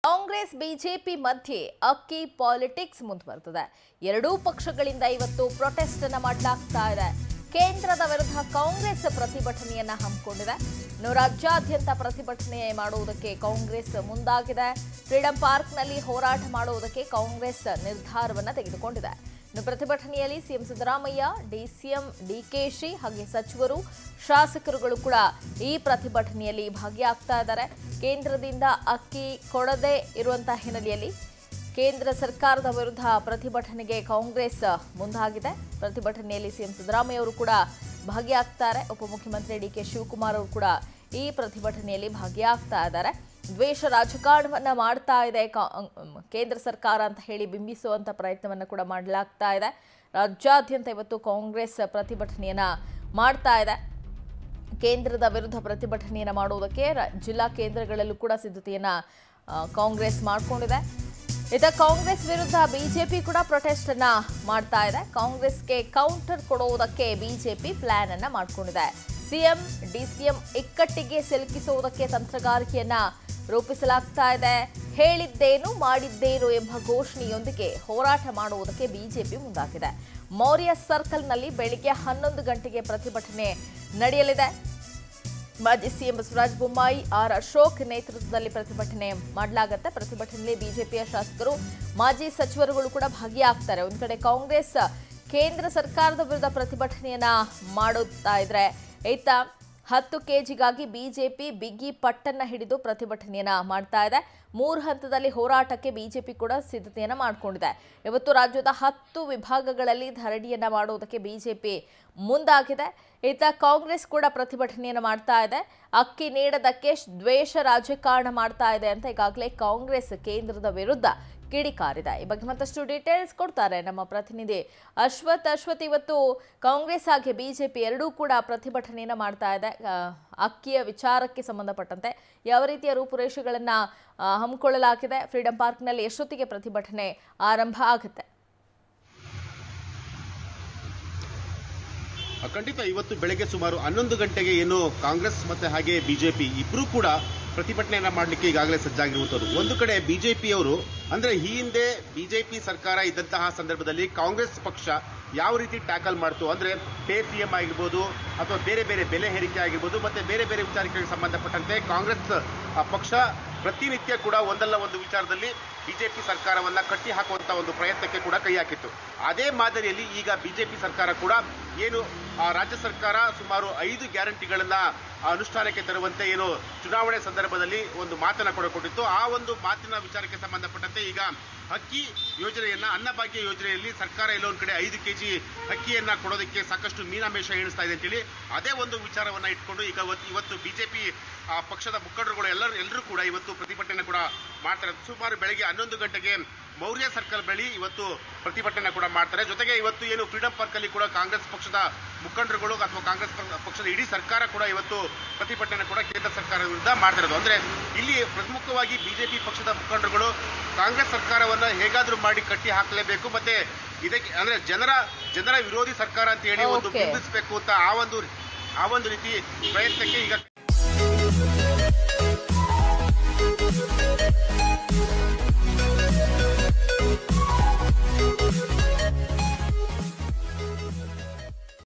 Congress BJP ಮಧ್ಯೆ ಅಕ್ಕಿ politics ಮುಂದುವರೆದಿದೆ ಎರಡೂ ಪಕ್ಷಗಳಿಂದ ಇವತ್ತು ಪ್ರೊಟೆಸ್ಟ್ ಅನ್ನ ಮಾಡಲಾಗ್ತಾ ಇದೆ ಕೇಂದ್ರದ ವಿರುದ್ಧ ಕಾಂಗ್ರೆಸ್ ಪ್ರತಿಭಟನೆಯನ್ನ ಹಮ್ಮಿಕೊಂಡಿದೆ ಇನ್ನು ರಾಜ್ಯಾದ್ಯಂತ ಪ್ರತಿಭಟನೆ ಮಾಡುವುದಕ್ಕೆ ಕಾಂಗ್ರೆಸ್ ಮುಂದಾಗಿದೆ ಫ್ರೀಡಂ ಪಾರ್ಕ್ನಲ್ಲಿ ಹೋರಾಟ ಮಾಡುವುದಕ್ಕೆ ಕಾಂಗ್ರೆಸ್ ನಿರ್ಧಾರವನ್ನ ತೆಗೆದುಕೊಂಡಿದೆ ಇನ್ನು ಪ್ರತಿಭಟನೆಯಲ್ಲಿ ಸಿಎಂ ಸಿದ್ದರಾಮಯ್ಯ ಡಿಸಿಎಂ ಡಿಕೆಶಿ ಹಾಗೆ ಸಚಿವರು ಶಾಸಕರುಗಳು ಕೂಡ ಈ ಪ್ರತಿಭಟನೆಯಲ್ಲಿ ಭಾಗಿಯಾಗ್ತಾ ಇದ್ದಾರೆ ಕೇಂದ್ರದಿಂದ ಅಕ್ಕಿ ಕೊಡದೇ ಇರುವಂತಹ ಹಿನ್ನೆಲೆಯಲ್ಲಿ ಕೇಂದ್ರ ಸರ್ಕಾರದ ವಿರುದ್ಧ ಪ್ರತಿಭಟನೆಗೆ ಕಾಂಗ್ರೆಸ್ ಮುಂದಾಗಿದೆ ಪ್ರತಿಭಟನೆಯಲ್ಲಿ ಸಿಎಂ ಸಿದ್ದರಾಮಯ್ಯ ಅವರು ಕೂಡ ಭಾಗಿಯಾಗ್ತಾರೆ ಉಪಮುಖ್ಯಮಂತ್ರಿ ಡಿ ಕೆ ಶಿವಕುಮಾರ್ ಅವರು ಕೂಡ ಈ ಪ್ರತಿಭಟನೆಯಲ್ಲಿ ಭಾಗಿಯಾಗ್ತಾ ಇದ್ದಾರೆ ದ್ವೇಷ ರಾಜಕಾರಣವನ್ನ ಮಾಡ್ತಾ ಇದೆ ಕಾ- ಕೇಂದ್ರ ಸರ್ಕಾರ ಅಂತ ಹೇಳಿ ಬಿಂಬಿಸುವಂತ ಪ್ರಯತ್ನವನ್ನ ಕೂಡ ಮಾಡಲಾಗ್ತಾ ಇದೆ ರಾಜ್ಯಾದ್ಯಂತ ಇವತ್ತು ಕಾಂಗ್ರೆಸ್ ಪ್ರತಿಭಟನೆಯನ್ನ ಮಾಡ್ತಾ ಇದೆ ಕೇಂದ್ರದ ವಿರುದ್ಧ ಪ್ರತಿಭಟನೆಯನ್ನ ಮಾಡುವುದಕ್ಕೆ ರ- ಜಿಲ್ಲಾ ಕೇಂದ್ರಗಳಲ್ಲೂ ಕೂಡ ಸಿದ್ಧತೆಯನ್ನ ಆ, ಕಾಂಗ್ರೆಸ್ ಮಾಡಿಕೊಂಡಿದೆ ಇತ ಕಾಂಗ್ರೆಸ್ ವಿರುದ್ಧ ಬಿಜೆಪಿ ಕೂಡ ಪ್ರೊಟೆಸ್ಟ್ ಅನ್ನ ಮಾಡ್ತಾ ಇದೆ ಕಾಂಗ್ರೆಸ್ಗೆ ಕೌಂಟರ್ ಕೊಡುವುದಕ್ಕೆ ಬಿಜೆಪಿ ಪ್ಲಾನ್ ಅನ್ನ ಮಾಡಿಕೊಂಡಿದೆ ಸಿಎಂ ಡಿಸಿಎಂ ಇಕ್ಕಟ್ಟಿಗೆ ಸಿಲುಕಿಸುವುದಕ್ಕೆ ತಂತ್ರಗಾರಿಕೆಯನ್ನ ರೂಪಿಸಲಾಗ್ತಾ ಇದೆ ಹೇಳಿದ್ದೇನು ಮಾಡಿದ್ದೇನು ಎಂಬ ಘೋಷಣೆಯೊಂದಿಗೆ ಹೋರಾಟ ಮಾಡುವುದಕ್ಕೆ ಬಿಜೆಪಿ ಮುಂದಾಗಿದೆ ಮೌರ್ಯ ಸರ್ಕಲ್ನಲ್ಲಿ ಬೆಳಿಗ್ಗೆ ಹನ್ನೊಂದು ಗಂಟೆಗೆ ಪ್ರತಿಭಟನೆ ನಡೆಯಲಿದೆ ಮಾಜಿ ಸಿಎಂ ಬಸವರಾಜ ಬೊಮ್ಮಾಯಿ ಆರ್ ಅಶೋಕ್ ನೇತೃತ್ವದಲ್ಲಿ ಪ್ರತಿಭಟನೆ ಮಾಡಲಾಗುತ್ತೆ ಪ್ರತಿಭಟನೆಯಲ್ಲಿ ಬಿಜೆಪಿಯ ಶಾಸಕರು ಮಾಜಿ ಸಚಿವರುಗಳು ಕೂಡ ಭಾಗಿಯಾಗ್ತಾರೆ ಒಂದ್ ಕಡೆ ಕಾಂಗ್ರೆಸ್ ಕೇಂದ್ರ ಸರ್ಕಾರದ ವಿರುದ್ಧ ಪ್ರತಿಭಟನೆಯನ್ನ ಮಾಡುತ್ತಾ ಇದ್ರೆ ಈತ ಹತ್ತು ಕೆಜಿಗಾಗಿ ಬಿಜೆಪಿ ಬಿಗಿ ಪಟ್ಟನ್ನ ಹಿಡಿದು ಪ್ರತಿಭಟನೆಯನ್ನ ಮಾಡ್ತಾ ಇದೆ ಮೂರು ಹಂತದಲ್ಲಿ ಹೋರಾಟಕ್ಕೆ ಬಿಜೆಪಿ ಕೂಡ ಸಿದ್ಧತೆಯನ್ನ ಮಾಡಿಕೊಂಡಿದೆ ಇವತ್ತು ರಾಜ್ಯದ ಹತ್ತು ವಿಭಾಗಗಳಲ್ಲಿ ಧರಣಿಯನ್ನ ಮಾಡುವುದಕ್ಕೆ ಬಿಜೆಪಿ ಮುಂದಾಗಿದೆ ಈತ ಕಾಂಗ್ರೆಸ್ ಕೂಡ ಪ್ರತಿಭಟನೆಯನ್ನು ಮಾಡ್ತಾ ಇದೆ ಅಕ್ಕಿ ನೀಡದಕ್ಕೆ ಶ್- ದ್ವೇಷ ರಾಜಕಾರಣ ಮಾಡ್ತಾ ಇದೆ ಅಂತ ಈಗಾಗಲೇ ಕಾಂಗ್ರೆಸ್ ಕೇಂದ್ರದ ವಿರುದ್ಧ ಕಿಡಿಕಾರಿದೆ ಈ ಬಗ್ಗೆ ಮತ್ತಷ್ಟು ಡೀಟೇಲ್ಸ್ ಕೊಡ್ತಾರೆ ನಮ್ಮ ಪ್ರತಿನಿಧಿ ಅಶ್ವಥ್ ಅಶ್ವಥ್ ಇವತ್ತು ಕಾಂಗ್ರೆಸ್ ಹಾಗೆ ಬಿಜೆಪಿ ಎರಡೂ ಕೂಡ ಪ್ರತಿಭಟನೆಯನ್ನ ಮಾಡ್ತಾ ಇದೆ ಆ, ಅಕ್ಕಿಯ ವಿಚಾರಕ್ಕೆ ಸಂಬಂಧಪಟ್ಟಂತೆ ಯಾವ ರೀತಿಯ ರೂಪುರೇಷೆಗಳನ್ನ ಆ, ಹಮ್ಮಿಕೊಳ್ಳಲಾಗಿದೆ ಫ್ರೀಡಂ ಪಾರ್ಕ್ನಲ್ಲಿ ಎಷ್ಟೊತ್ತಿಗೆ ಪ್ರತಿಭಟನೆ ಆರಂಭ ಆಗುತ್ತೆ ಖಂಡಿತ ಇವತ್ತು ಬೆಳಗ್ಗೆ ಸುಮಾರು ಹನ್ನೊಂದು ಗಂಟೆಗೆ ಏನು ಕಾಂಗ್ರೆಸ್ ಮತ್ತೆ ಹಾಗೆ ಬಿಜೆಪಿ ಇಬ್ರು ಕೂಡ ಪ್ರತಿಭಟನೆಯನ್ನ ಮಾಡಲಿಕ್ಕೆ ಈಗಾಗಲೇ ಸಜ್ಜಾಗಿರುವಂತದ್ದು ಒಂದು ಕಡೆ ಬಿಜೆಪಿಯವರು ಅಂದ್ರೆ ಈ ಹಿಂದೆ ಬಿಜೆಪಿ ಸರ್ಕಾರ ಇದ್ದಂತಹ ಸಂದರ್ಭದಲ್ಲಿ ಕಾಂಗ್ರೆಸ್ ಪಕ್ಷ ಯಾವ ರೀತಿ ಟ್ಯಾಕಲ್ ಮಾಡ್ತು ಅಂದ್ರೆ ಪೇ ಸಿಎಂ ಆಗಿರ್ಬೋದು ಅಥವಾ ಬೇರೆ ಬೇರೆ ಬೆಲೆ ಏರಿಕೆ ಆಗಿರ್ಬೋದು ಮತ್ತೆ ಬೇರೆ ಬೇರೆ ವಿಚಾರಗಳಿಗೆ ಸಂಬಂಧಪಟ್ಟಂತೆ ಕಾಂಗ್ರೆಸ್ ಆ, ಪಕ್ಷ ಪ್ರತಿನಿತ್ಯ ಕೂಡ ಒಂದಲ್ಲ ಒಂದು ವಿಚಾರದಲ್ಲಿ ಬಿಜೆಪಿ ಸರ್ಕಾರವನ್ನ ಕಟ್ಟಿ ಹಾಕುವಂತ ಒಂದು ಪ್ರಯತ್ನಕ್ಕೆ ಕೂಡ ಕೈ ಹಾಕಿತ್ತು ಅದೇ ಮಾದರಿಯಲ್ಲಿ ಈಗ ಬಿಜೆಪಿ ಸರ್ಕಾರ ಕೂಡ ಏನು ಆ, ರಾಜ್ಯ ಸರ್ಕಾರ ಸುಮಾರು ಐದು ಗ್ಯಾರಂಟಿಗಳನ್ನ ಅನುಷ್ಠಾನಕ್ಕೆ ತರುವಂತೆ ಏನು ಚುನಾವಣೆ ಸಂದರ್ಭದಲ್ಲಿ ಒಂದು ಮಾತನ್ನ ಕೂಡ ಕೊಟ್ಟಿತ್ತು ಆ ಒಂದು ಮಾತಿನ ವಿಚಾರಕ್ಕೆ ಸಂಬಂಧಪಟ್ಟಂತೆ ಈಗ ಅಕ್ಕಿ ಯೋಜನೆಯನ್ನ ಅನ್ನಭಾಗ್ಯ ಯೋಜನೆಯಲ್ಲಿ ಸರ್ಕಾರ ಎಲ್ಲೋ ಒಂದ್ ಕಡೆ ಐದು ಕೆಜಿ ಅಕ್ಕಿಯನ್ನ ಕೊಡೋದಕ್ಕೆ ಸಾಕಷ್ಟು ಮೀನಾಮೇಷ ಎಣಿಸ್ತಾ ಇದೆ ಅಂತೇಳಿ ಅದೇ ಒಂದು ವಿಚಾರವನ್ನ ಇಟ್ಕೊಂಡು ಈಗ ಇವತ್ತು- ಇವತ್ತು ಬಿಜೆಪಿ ಪಕ್ಷದ ಮುಖಂಡರುಗಳು ಎಲ್ಲರೂ ಎಲ್ಲರೂ ಕೂಡ ಇವತ್ತು ಪ್ರತಿಭಟನೆ ಕೂಡ ಮಾಡ್ತಾರೆ ಸುಮಾರು ಬೆಳಗ್ಗೆ ಹನ್ನೊಂದು ಗಂಟೆಗೆ ಮೌರ್ಯ ಸರ್ಕಲ್ ಬಳಿ ಇವತ್ತು ಪ್ರತಿಭಟನೆ ಕೂಡ ಮಾಡ್ತಾರೆ ಜೊತೆಗೆ ಇವತ್ತು ಏನು ಫ್ರೀಡಂ ಪಾರ್ಕ್ ಅಲ್ಲಿ ಕೂಡ ಕಾಂಗ್ರೆಸ್ ಪಕ್ಷದ ಮುಖಂಡರುಗಳು ಅಥವಾ ಕಾಂಗ್ರೆಸ್ ಪ- ಪಕ್ಷದ ಇಡೀ ಸರ್ಕಾರ ಕೂಡ ಇವತ್ತು ಪ್ರತಿಭಟನೆ ಕೂಡ ಕೇಂದ್ರ ಸರ್ಕಾರದ ವಿರುದ್ಧ ಮಾಡ್ತಿರೋದು ಅಂದ್ರೆ ಇಲ್ಲಿ ಪ್ರಮುಖವಾಗಿ ಬಿಜೆಪಿ ಪಕ್ಷದ ಮುಖಂಡರುಗಳು ಕಾಂಗ್ರೆಸ್ ಸರ್ಕಾರವನ್ನ ಹೇಗಾದ್ರೂ ಮಾಡಿ ಕಟ್ಟಿ ಹಾಕಲೇಬೇಕು ಮತ್ತೆ ಇದಕ್ಕೆ ಅಂದ್ರೆ ಜನರ ಜನರ ವಿರೋಧಿ ಸರ್ಕಾರ ಅಂತ ಹೇಳಿ ಒಂದು Okay. ಬಿಂಬಿಸಬೇಕು ಅಂತ ಆ ಒಂದು ಆ ಒಂದು ರೀತಿ ಪ್ರಯತ್ನಕ್ಕೆ ಈಗ